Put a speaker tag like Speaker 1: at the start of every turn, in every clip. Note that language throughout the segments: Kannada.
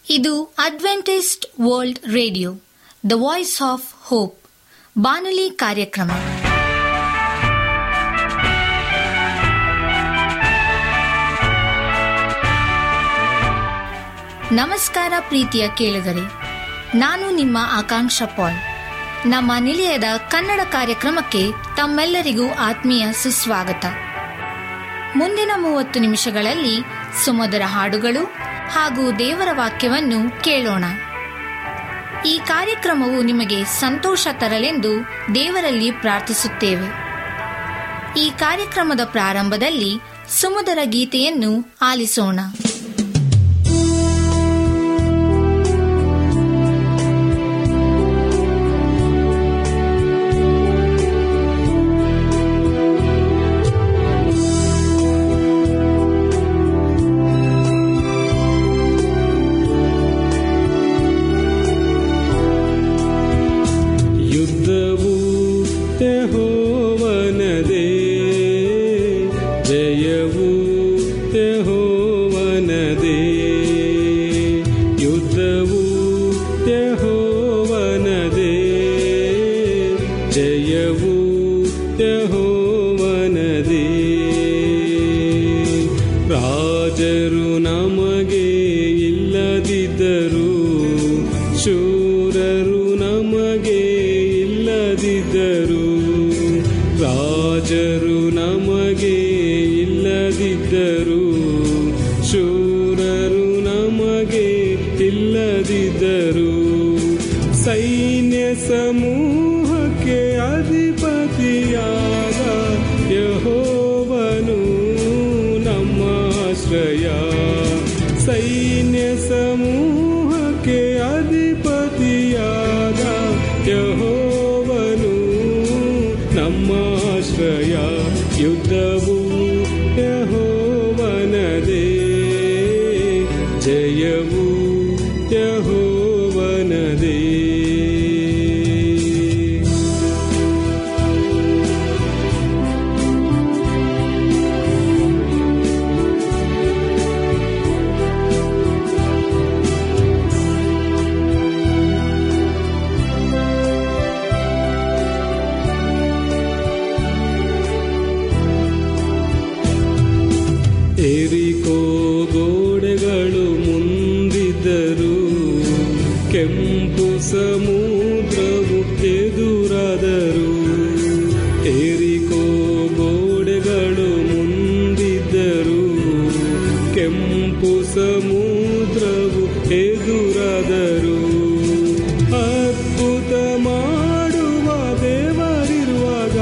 Speaker 1: ಇದು Adventist World Radio the Voice of Hope ಬಾನುಲಿ ಕಾರ್ಯಕ್ರಮ ನಮಸ್ಕಾರ ಪ್ರೀತಿಯ ಕೇಳುಗರೆ ನಾನು ನಿಮ್ಮ ಆಕಾಂಕ್ಷ ಪಾಲ್ ನಮ್ಮ ನಿಲಯದ ಕನ್ನಡ ಕಾರ್ಯಕ್ರಮಕ್ಕೆ ತಮ್ಮೆಲ್ಲರಿಗೂ ಆತ್ಮೀಯ ಸುಸ್ವಾಗತ ಮುಂದಿನ ಮೂವತ್ತು ನಿಮಿಷಗಳಲ್ಲಿ ಸುಮಧುರ ಹಾಡುಗಳು ಹಾಗೂ ದೇವರ ವಾಕ್ಯವನ್ನು ಕೇಳೋಣ ಈ ಕಾರ್ಯಕ್ರಮವು ನಿಮಗೆ ಸಂತೋಷ ತರಲೆಂದು ದೇವರಲ್ಲಿ ಪ್ರಾರ್ಥಿಸುತ್ತೇವೆ ಈ ಕಾರ್ಯಕ್ರಮದ ಪ್ರಾರಂಭದಲ್ಲಿ ಸುಮಧುರ ಗೀತೆಯನ್ನು ಆಲಿಸೋಣ
Speaker 2: ಯುದ್ಧವು ಯೆಹೋವನದೇ ಜಯವು ಯೆಹೋವನದೇ ಯುದ್ಧವು ಯೆಹೋವನದೇ ಜಯವು ಯೆಹೋವನದೇ ರಾಜರು ನಮಗೆ ಇಲ್ಲದಿದ್ದರು ಶೂರರು ನಮಗೆ ಇಲ್ಲದಿದ್ದರು ರಾಜರು ನಮಗೆ ಇಲ್ಲದಿದ್ದರು ಶೂರರು ನಮಗೆ ಇಲ್ಲದಿದ್ದರು ಸೈನ್ಯ ಸಮೂಹಕ್ಕೆ ಅಧಿಪತಿಯಾದ ಯಹೋವನು ನಮ್ಮ ಆಶ್ರಯ ಸೈನ್ಯ ಸಮೂಹಕ್ಕೆ ಅಧಿಪತಿಯಾದ ಯಹೋವನು ನಮ್ಮ ಆಶ್ರಯ ಯುದ್ಧವು ಯಹೋವನದೇ ಜಯವು ಯಹೋವನದೇ ಎರಿಕೋ ಗೋಡೆಗಳು ಮುಂದಿದ್ದರು ಕೆಂಪು ಸಮುದ್ರವು ಎದುರಾದರು ಎರಿಕೋ ಗೋಡೆಗಳು ಮುಂದಿದ್ದರು ಕೆಂಪು ಸಮುದ್ರವು ಎದುರಾದರು ಅದ್ಭುತ ಮಾಡುವ ದೇವರಿರುವಾಗ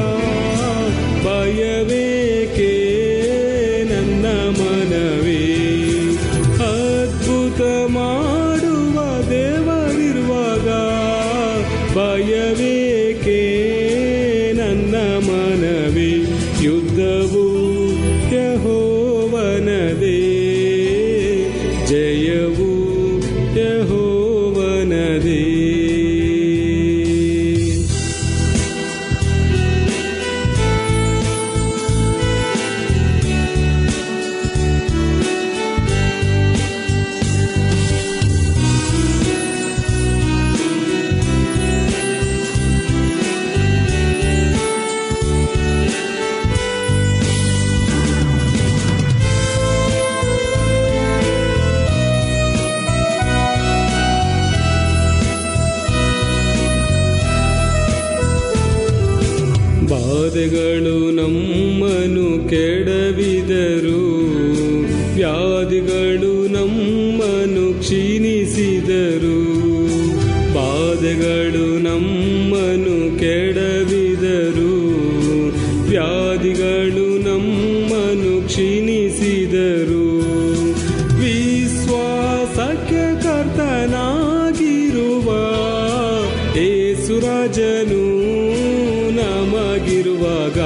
Speaker 2: ಭಯವೇಕೆ ನನ್ನ ಮನವೇ ಅದ್ಭುತ ಮಾಡುವ ದೇವರಿರುವಾಗ ಭಯವೇಕೆ ನನ್ನ ಮನವೇ ಯುದ್ಧವು ಯಹೋವನದೇ ಜಯವು ಯಹೋವನದೇ ಬಾಧೆಗಳು ನಮ್ಮನು ಕೆಡವಿದರು ವ್ಯಾಧಿಗಳು ನಮ್ಮನು ಕ್ಷೀಣಿಸಿದರು ಬಾಧೆಗಳು ನಮ್ಮನು ಕೆಡವಿದರು ವ್ಯಾಧಿಗಳು ನಮ್ಮನು ಕ್ಷೀಣಿಸಿದರು ವಿಶ್ವಾಸಕ್ಕೆ ಕರ್ತನಾಗಿರುವ ಏಸುರಾಜನು ನಮಗಿರುವಾಗ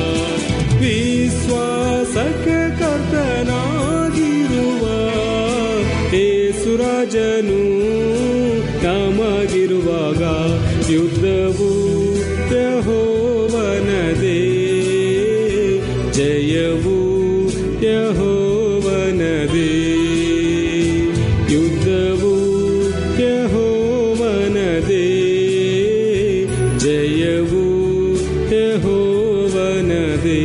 Speaker 2: ವಿಶ್ವಾಸಕ್ಕೆ ಕರ್ತನಾಗಿರುವ ಏಸುರಾಜನು ನಮಗಿರುವಾಗ ಯುದ್ಧವು ಯಹೋವನದೇ ಜಯವು ಯಹೋವನದೇ ಯುದ್ಧವು ಯಹೋವನದೇ ಜಯವು ಯಹೋವನದೇ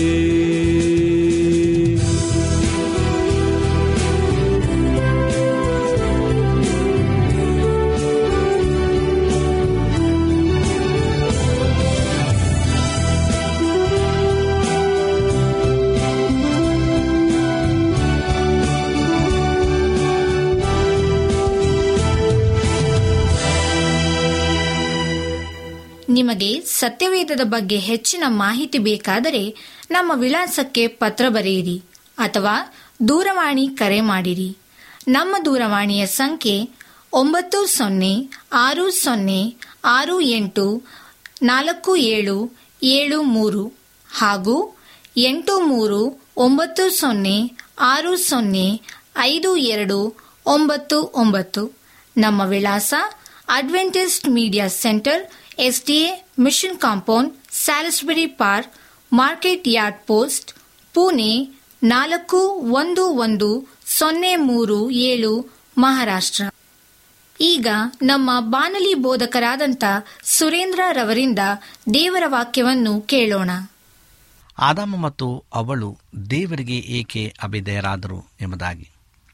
Speaker 1: ನಿಮಗೆ ಸತ್ಯವೇದದ ಬಗ್ಗೆ ಹೆಚ್ಚಿನ ಮಾಹಿತಿ ಬೇಕಾದರೆ ನಮ್ಮ ವಿಳಾಸಕ್ಕೆ ಪತ್ರ ಬರೆಯಿರಿ ಅಥವಾ ದೂರವಾಣಿ ಕರೆ ಮಾಡಿರಿ ನಮ್ಮ ದೂರವಾಣಿಯ ಸಂಖ್ಯೆ ಒಂಬತ್ತು ಸೊನ್ನೆ ಆರು ಸೊನ್ನೆ ಆರು ಎಂಟು ನಾಲ್ಕು ಏಳು ಏಳು ಮೂರು ಹಾಗೂ ಎಂಟು ಮೂರು ಒಂಬತ್ತು ಸೊನ್ನೆ ಆರು ಸೊನ್ನೆ ಐದು ಎರಡು ಒಂಬತ್ತು ಒಂಬತ್ತು ನಮ್ಮ ವಿಳಾಸ Adventist media centre SDA mission compound Salisbury Park market yard post Pune ನಾಲ್ಕು ಒಂದು ಒಂದು ಸೊನ್ನೆ ಮೂರು ಏಳು ಮಹಾರಾಷ್ಟ್ರ ಈಗ ನಮ್ಮ ಬಾನಲಿ ಬೋಧಕರಾದಂಥ ಸುರೇಂದ್ರ ರವರಿಂದ ದೇವರ ವಾಕ್ಯವನ್ನು ಕೇಳೋಣ
Speaker 3: ಆದಾಮ ಮತ್ತು ಅವಳು ದೇವರಿಗೆ ಏಕೆ ಅಭಿಧೇಯರಾದರು ಎಂಬುದಾಗಿ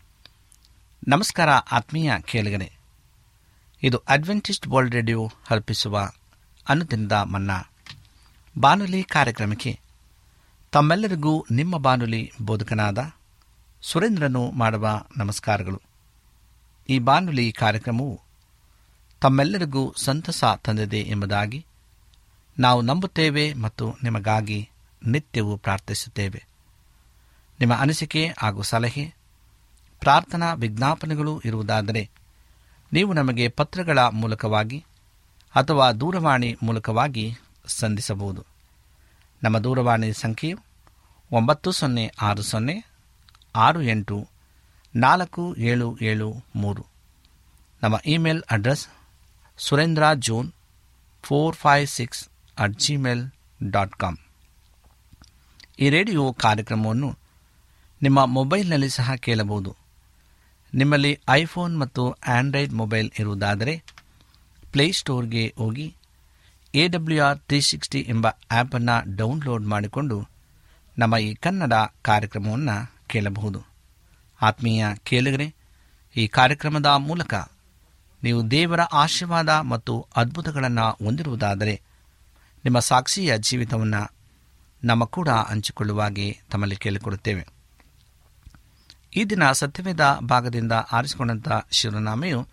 Speaker 3: ನಮಸ್ಕಾರ ಆತ್ಮೀಯ ಕೇಳಿಗರೆ ಇದು ಅಡ್ವೆಂಟಿಸ್ಟ್ ವರ್ಲ್ಡ್ ರೇಡಿಯೋ ಅರ್ಪಿಸುವ ಅನುದಿನದ ಮನ್ನಾ ಬಾನುಲಿ ಕಾರ್ಯಕ್ರಮಕ್ಕೆ ತಮ್ಮೆಲ್ಲರಿಗೂ ನಿಮ್ಮ ಬಾನುಲಿ ಬೋಧಕನಾದ ಸುರೇಂದ್ರನು ಮಾಡುವ ನಮಸ್ಕಾರಗಳು ಈ ಬಾನುಲಿ ಕಾರ್ಯಕ್ರಮವು ತಮ್ಮೆಲ್ಲರಿಗೂ ಸಂತಸ ತಂದಿದೆ ಎಂಬುದಾಗಿ ನಾವು ನಂಬುತ್ತೇವೆ ಮತ್ತು ನಿಮಗಾಗಿ ನಿತ್ಯವೂ ಪ್ರಾರ್ಥಿಸುತ್ತೇವೆ ನಿಮ್ಮ ಅನಿಸಿಕೆ ಹಾಗೂ ಸಲಹೆ ಪ್ರಾರ್ಥನಾ ವಿಜ್ಞಾಪನೆಗಳು ಇರುವುದಾದರೆ ನೀವು ನಮಗೆ ಪತ್ರಗಳ ಮೂಲಕವಾಗಿ ಅಥವಾ ದೂರವಾಣಿ ಮೂಲಕವಾಗಿ ಸಂಧಿಸಬಹುದು ನಮ್ಮ ದೂರವಾಣಿ ಸಂಖ್ಯೆಯು ಒಂಬತ್ತು ಸೊನ್ನೆ ಆರು ಸೊನ್ನೆ ಆರು ಎಂಟು ನಾಲ್ಕು ಏಳು ಏಳು ಮೂರು ನಮ್ಮ email address Surendra June four five six at Gmail dot com ಈ ರೇಡಿಯೋ ಕಾರ್ಯಕ್ರಮವನ್ನು ನಿಮ್ಮ ಮೊಬೈಲ್ನಲ್ಲಿ ಸಹ ಕೇಳಬಹುದು ನಿಮ್ಮಲ್ಲಿ ಐಫೋನ್ ಮತ್ತು ಆಂಡ್ರಾಯ್ಡ್ ಮೊಬೈಲ್ ಇರುವುದಾದರೆ ಪ್ಲೇಸ್ಟೋರ್ಗೆ ಹೋಗಿ A W R three sixty ಎಂಬ ಆ್ಯಪನ್ನು ಡೌನ್ಲೋಡ್ ಮಾಡಿಕೊಂಡು ನಮ್ಮ ಈ ಕನ್ನಡ ಕಾರ್ಯಕ್ರಮವನ್ನು ಕೇಳಬಹುದು ಆತ್ಮೀಯ ಕೇಳಿಗರೆ ಈ ಕಾರ್ಯಕ್ರಮದ ಮೂಲಕ ನೀವು ದೇವರ ಆಶೀರ್ವಾದ ಮತ್ತು ಅದ್ಭುತಗಳನ್ನು ಹೊಂದಿರುವುದಾದರೆ ನಿಮ್ಮ ಸಾಕ್ಷಿಯ ಜೀವಿತವನ್ನು ನಮ್ಮ ಕೂಡ ಹಂಚಿಕೊಳ್ಳುವಾಗೆ ತಮ್ಮಲ್ಲಿ ಕೇಳಿಕೊಡುತ್ತೇವೆ ಈ ದಿನ ಸತ್ಯವೇದ ಭಾಗದಿಂದ ಆರಿಸಿಕೊಂಡಂಥ ಶಿವನಾಮೆಯು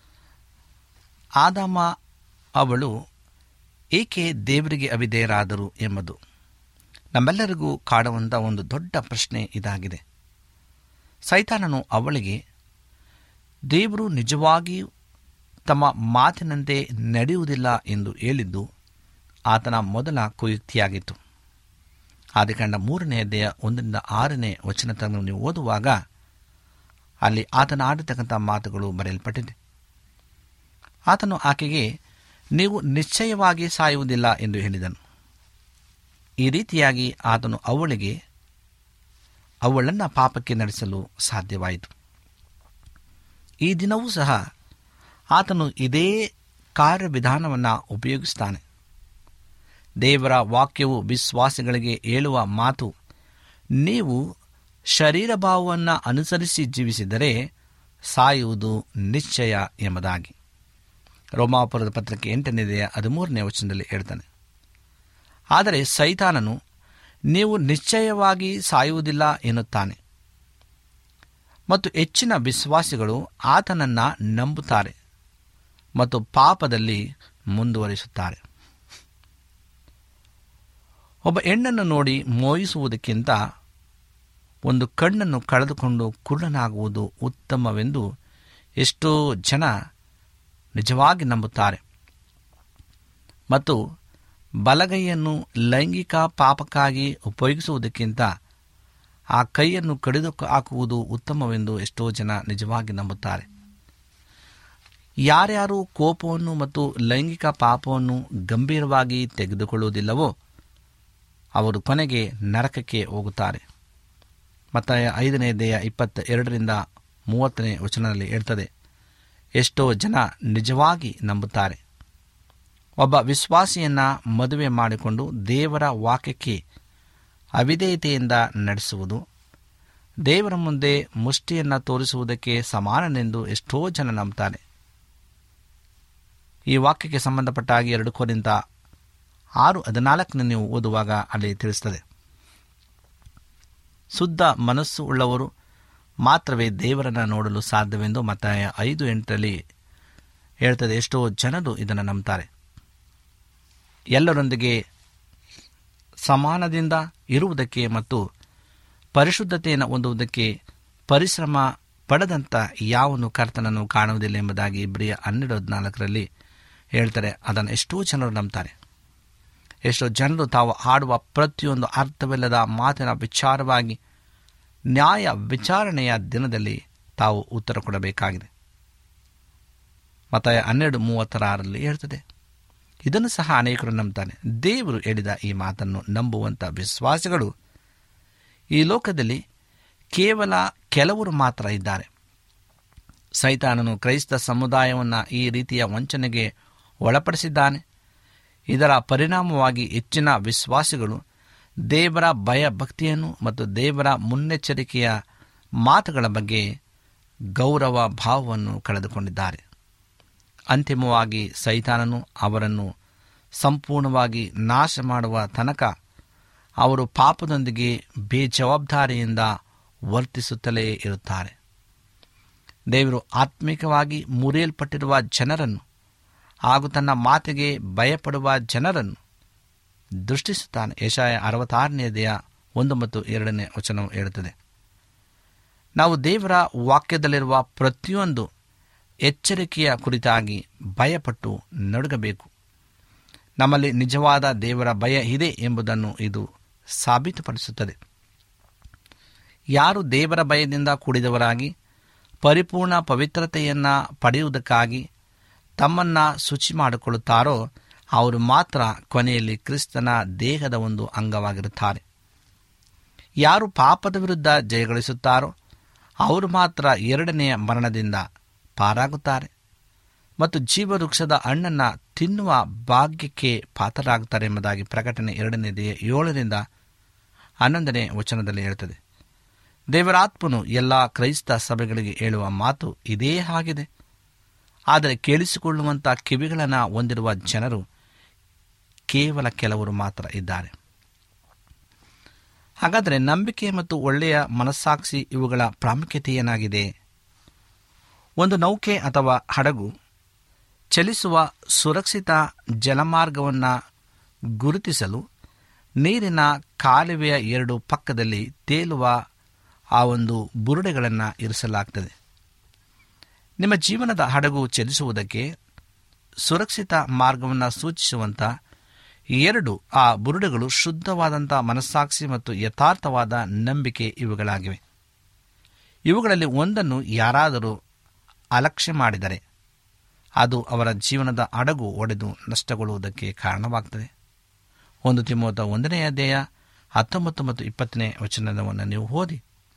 Speaker 3: ಆದಾಮ ಅವಳು ಏಕೆ ದೇವರಿಗೆ ಅವಿಧೇಯರಾದರು ಎಂಬುದು ನಮ್ಮೆಲ್ಲರಿಗೂ ಕಾಡುವಂಥ ಒಂದು ದೊಡ್ಡ ಪ್ರಶ್ನೆ ಇದಾಗಿದೆ ಸೈತಾನನು ಅವಳಿಗೆ ದೇವರು ನಿಜವಾಗಿಯೂ ತಮ್ಮ ಮಾತಿನಂತೆ ನಡೆಯುವುದಿಲ್ಲ ಎಂದು ಹೇಳಿದ್ದು ಆತನ ಮೊದಲ ಕುಯುಕ್ತಿಯಾಗಿತ್ತು ಆದಿಕಾಂಡ ಮೂರನೇ ಅಧ್ಯಾಯ ಒಂದರಿಂದ ಆರನೇ ವಚನ ತನಕ ನೀವು ಓದುವಾಗ ಅಲ್ಲಿ ಆತನ ಆಡಿರ್ತಕ್ಕಂಥ ಮಾತುಗಳು ಬರೆಯಲ್ಪಟ್ಟಿದೆ ಆತನು ಆಕೆಗೆ ನೀವು ನಿಶ್ಚಯವಾಗಿ ಸಾಯುವುದಿಲ್ಲ ಎಂದು ಹೇಳಿದನು ಈ ರೀತಿಯಾಗಿ ಆತನು ಅವಳಿಗೆ ಅವಳನ್ನು ಪಾಪಕ್ಕೆ ನಡೆಸಲು ಸಾಧ್ಯವಾಯಿತು ಈ ದಿನವೂ ಸಹ ಆತನು ಇದೇ ಕಾರ್ಯವಿಧಾನವನ್ನು ಉಪಯೋಗಿಸ್ತಾನೆ ದೇವರ ವಾಕ್ಯವು ವಿಶ್ವಾಸಿಗಳಿಗೆ ಹೇಳುವ ಮಾತು ನೀವು ಶರೀರ ಭಾವವನ್ನು ಅನುಸರಿಸಿ ಜೀವಿಸಿದರೆ ಸಾಯುವುದು ನಿಶ್ಚಯ ಎಂಬುದಾಗಿ ರೋಮಾಪುರದ ಪತ್ರಕ್ಕೆ ಎಂಟನೇದೆಯ ಹದಿಮೂರನೇ ವಚನದಲ್ಲಿ ಹೇಳ್ತಾನೆ ಆದರೆ ಸೈತಾನನು ನೀವು ನಿಶ್ಚಯವಾಗಿ ಸಾಯುವುದಿಲ್ಲ ಎನ್ನುತ್ತಾನೆ ಮತ್ತು ಹೆಚ್ಚಿನ ವಿಶ್ವಾಸಿಗಳು ಆತನನ್ನು ನಂಬುತ್ತಾರೆ ಮತ್ತು ಪಾಪದಲ್ಲಿ ಮುಂದುವರಿಸುತ್ತಾರೆ ಒಬ್ಬ ಹೆಣ್ಣನ್ನು ನೋಡಿ ಮೋಹಿಸುವುದಕ್ಕಿಂತ ಒಂದು ಕಣ್ಣನ್ನು ಕಳೆದುಕೊಂಡು ಕುರುಡನಾಗುವುದು ಉತ್ತಮವೆಂದು ಎಷ್ಟೋ ಜನ ನಿಜವಾಗಿ ನಂಬುತ್ತಾರೆ ಮತ್ತು ಬಲಗೈಯನ್ನು ಲೈಂಗಿಕ ಪಾಪಕ್ಕಾಗಿ ಉಪಯೋಗಿಸುವುದಕ್ಕಿಂತ ಆ ಕೈಯನ್ನು ಕಡಿದು ಹಾಕುವುದು ಉತ್ತಮವೆಂದು ಎಷ್ಟೋ ಜನ ನಿಜವಾಗಿ ನಂಬುತ್ತಾರೆ ಯಾರ್ಯಾರು ಕೋಪವನ್ನು ಮತ್ತು ಲೈಂಗಿಕ ಪಾಪವನ್ನು ಗಂಭೀರವಾಗಿ ತೆಗೆದುಕೊಳ್ಳುವುದಿಲ್ಲವೋ ಅವರು ಕೊನೆಗೆ ನರಕಕ್ಕೆ ಹೋಗುತ್ತಾರೆ ಮತ್ತು ಐದನೇ ದೇಹ ಇಪ್ಪತ್ತ ಎರಡರಿಂದ ಮೂವತ್ತನೇ ವಚನದಲ್ಲಿ ಹೇಳ್ತದೆ ಎಷ್ಟೋ ಜನ ನಿಜವಾಗಿ ನಂಬುತ್ತಾರೆ ಒಬ್ಬ ವಿಶ್ವಾಸಿಯನ್ನ ಮದುವೆ ಮಾಡಿಕೊಂಡು ದೇವರ ವಾಕ್ಯಕ್ಕೆ ಅವಿಧೇಯತೆಯಿಂದ ನಡೆಸುವುದು ದೇವರ ಮುಂದೆ ಮುಷ್ಟಿಯನ್ನು ತೋರಿಸುವುದಕ್ಕೆ ಸಮಾನನೆಂದು ಎಷ್ಟೋ ಜನ ನಂಬುತ್ತಾರೆ ಈ ವಾಕ್ಯಕ್ಕೆ ಸಂಬಂಧಪಟ್ಟ ಹಾಗೆ ಎರಡು ಕೋರಿಂದ ಆರು ಹದಿನಾಲ್ಕನೇ ನೀವು ಓದುವಾಗ ಅಲ್ಲಿ ತಿಳಿಸ್ತದೆ ಶುದ್ಧ ಮನಸ್ಸು ಉಳ್ಳವರು ಮಾತ್ರವೇ ದೇವರನ್ನು ನೋಡಲು ಸಾಧ್ಯವೆಂದು ಮತ್ತು ಐದು ಎಂಟರಲ್ಲಿ ಹೇಳ್ತದೆ ಎಷ್ಟೋ ಜನರು ಇದನ್ನು ನಂಬ್ತಾರೆ ಎಲ್ಲರೊಂದಿಗೆ ಸಮಾನದಿಂದ ಇರುವುದಕ್ಕೆ ಮತ್ತು ಪರಿಶುದ್ಧತೆಯನ್ನು ಹೊಂದುವುದಕ್ಕೆ ಪರಿಶ್ರಮ ಪಡೆದಂಥ ಯಾವನು ಕರ್ತನನ್ನು ಕಾಣುವುದಿಲ್ಲ ಎಂಬುದಾಗಿ ಇಬ್ರಿಯ ಹನ್ನೆರಡು ಹದಿನಾಲ್ಕರಲ್ಲಿ ಹೇಳ್ತಾರೆ ಅದನ್ನು ಎಷ್ಟೋ ಜನರು ನಂಬ್ತಾರೆ ಎಷ್ಟೋ ಜನರು ತಾವು ಆಡುವ ಪ್ರತಿಯೊಂದು ಅರ್ಥವಿಲ್ಲದ ಮಾತಿನ ವಿಚಾರವಾಗಿ ನ್ಯಾಯ ವಿಚಾರಣೆಯ ದಿನದಲ್ಲಿ ತಾವು ಉತ್ತರ ಕೊಡಬೇಕಾಗಿದೆ ಮತ ಹನ್ನೆರಡು ಮೂವತ್ತರ ಆರಲ್ಲಿ ಹೇಳ್ತದೆ ಇದನ್ನು ಸಹ ಅನೇಕರು ನಂಬ್ತಾನೆ ದೇವರು ಹೇಳಿದ ಈ ಮಾತನ್ನು ನಂಬುವಂಥ ವಿಶ್ವಾಸಿಗಳು ಈ ಲೋಕದಲ್ಲಿ ಕೇವಲ ಕೆಲವರು ಮಾತ್ರ ಇದ್ದಾರೆ ಸೈತಾನನು ಕ್ರೈಸ್ತ ಸಮುದಾಯವನ್ನು ಈ ರೀತಿಯ ವಂಚನೆಗೆ ಒಳಪಡಿಸಿದ್ದಾನೆ ಇದರ ಪರಿಣಾಮವಾಗಿ ಹೆಚ್ಚಿನ ವಿಶ್ವಾಸಿಗಳು ದೇವರ ಭಯ ಭಕ್ತಿಯನ್ನು ಮತ್ತು ದೇವರ ಮುನ್ನೆಚ್ಚರಿಕೆಯ ಮಾತುಗಳ ಬಗ್ಗೆ ಗೌರವ ಭಾವವನ್ನು ಕಳೆದುಕೊಂಡಿದ್ದಾರೆ ಅಂತಿಮವಾಗಿ ಸೈತಾನನು ಅವರನ್ನು ಸಂಪೂರ್ಣವಾಗಿ ನಾಶ ಮಾಡುವ ತನಕ ಅವರು ಪಾಪದೊಂದಿಗೆ ಬೇಜವಾಬ್ದಾರಿಯಿಂದ ವರ್ತಿಸುತ್ತಲೇ ಇರುತ್ತಾರೆ ದೇವರು ಆತ್ಮಿಕವಾಗಿ ಮುರಿಯಲ್ಪಟ್ಟಿರುವ ಜನರನ್ನು ಹಾಗೂ ತನ್ನ ಮಾತಿಗೆ ಭಯಪಡುವ ಜನರನ್ನು ದೃಷ್ಟಿಸುತ್ತಾನೆ ಯಶಾಯ ಅರವತ್ತಾರನೆಯದೆಯ ಒಂದು ಮತ್ತು ಎರಡನೇ ವಚನವು ಹೇಳುತ್ತದೆ ನಾವು ದೇವರ ವಾಕ್ಯದಲ್ಲಿರುವ ಪ್ರತಿಯೊಂದು ಎಚ್ಚರಿಕೆಯ ಕುರಿತಾಗಿ ಭಯಪಟ್ಟು ನಡುಗಬೇಕು ನಮ್ಮಲ್ಲಿ ನಿಜವಾದ ದೇವರ ಭಯ ಇದೆ ಎಂಬುದನ್ನು ಇದು ಸಾಬೀತುಪಡಿಸುತ್ತದೆ ಯಾರು ದೇವರ ಭಯದಿಂದ ಕೂಡಿದವರಾಗಿ ಪರಿಪೂರ್ಣ ಪವಿತ್ರತೆಯನ್ನು ಪಡೆಯುವುದಕ್ಕಾಗಿ ತಮ್ಮನ್ನು ಶುಚಿ ಮಾಡಿಕೊಳ್ಳುತ್ತಾರೋ ಅವರು ಮಾತ್ರ ಕೊನೆಯಲ್ಲಿ ಕ್ರಿಸ್ತನ ದೇಹದ ಒಂದು ಅಂಗವಾಗಿರುತ್ತಾರೆ ಯಾರು ಪಾಪದ ವಿರುದ್ಧ ಜಯಗಳಿಸುತ್ತಾರೋ ಅವರು ಮಾತ್ರ ಎರಡನೆಯ ಮರಣದಿಂದ ಪಾರಾಗುತ್ತಾರೆ ಮತ್ತು ಜೀವವೃಕ್ಷದ ಹಣ್ಣನ್ನು ತಿನ್ನುವ ಭಾಗ್ಯಕ್ಕೆ ಪಾತ್ರರಾಗುತ್ತಾರೆ ಎಂಬುದಾಗಿ ಪ್ರಕಟಣೆ ಎರಡನೇ ಏಳರಿಂದ ಹನ್ನೊಂದನೇ ವಚನದಲ್ಲಿ ಹೇಳ್ತದೆ ದೇವರಾತ್ಮನು ಎಲ್ಲ ಕ್ರೈಸ್ತ ಸಭೆಗಳಿಗೆ ಹೇಳುವ ಮಾತು ಇದೇ ಆಗಿದೆ ಆದರೆ ಕೇಳಿಸಿಕೊಳ್ಳುವಂಥ ಕಿವಿಗಳನ್ನು ಹೊಂದಿರುವ ಜನರು ಕೇವಲ ಕೆಲವರು ಮಾತ್ರ ಇದ್ದಾರೆ ಹಾಗಾದರೆ ನಂಬಿಕೆ ಮತ್ತು ಒಳ್ಳೆಯ ಮನಸ್ಸಾಕ್ಷಿ ಇವುಗಳ ಪ್ರಾಮುಖ್ಯತೆ ಏನಾಗಿದೆ ಒಂದು ನೌಕೆ ಅಥವಾ ಹಡಗು ಚಲಿಸುವ ಸುರಕ್ಷಿತ ಜಲಮಾರ್ಗವನ್ನು ಗುರುತಿಸಲು ನೀರಿನ ಕಾಲುವೆಯ ಎರಡು ಪಕ್ಕದಲ್ಲಿ ತೇಲುವ ಆ ಒಂದು ಬುರುಡೆಗಳನ್ನು ಇರಿಸಲಾಗ್ತದೆ ನಿಮ್ಮ ಜೀವನದ ಹಡಗು ಚಲಿಸುವುದಕ್ಕೆ ಸುರಕ್ಷಿತ ಮಾರ್ಗವನ್ನು ಸೂಚಿಸುವಂಥ ಎರಡು ಆ ಬುರುಡೆಗಳು ಶುದ್ಧವಾದಂಥ ಮನಸ್ಸಾಕ್ಷಿ ಮತ್ತು ಯಥಾರ್ಥವಾದ ನಂಬಿಕೆ ಇವುಗಳಾಗಿವೆ ಇವುಗಳಲ್ಲಿ ಒಂದನ್ನು ಯಾರಾದರೂ ಅಲಕ್ಷ್ಯ ಮಾಡಿದರೆ ಅದು ಅವರ ಜೀವನದ ಹಡಗು ಒಡೆದು ನಷ್ಟಗೊಳ್ಳುವುದಕ್ಕೆ ಕಾರಣವಾಗ್ತದೆ ಒಂದು ತಿಮ್ಮೋತ ಒಂದನೇ ಅಧ್ಯಾಯ ಹತ್ತೊಂಬತ್ತು ಮತ್ತು ಇಪ್ಪತ್ತನೇ ವಚನವನ್ನು ನೀವು ಓದಿ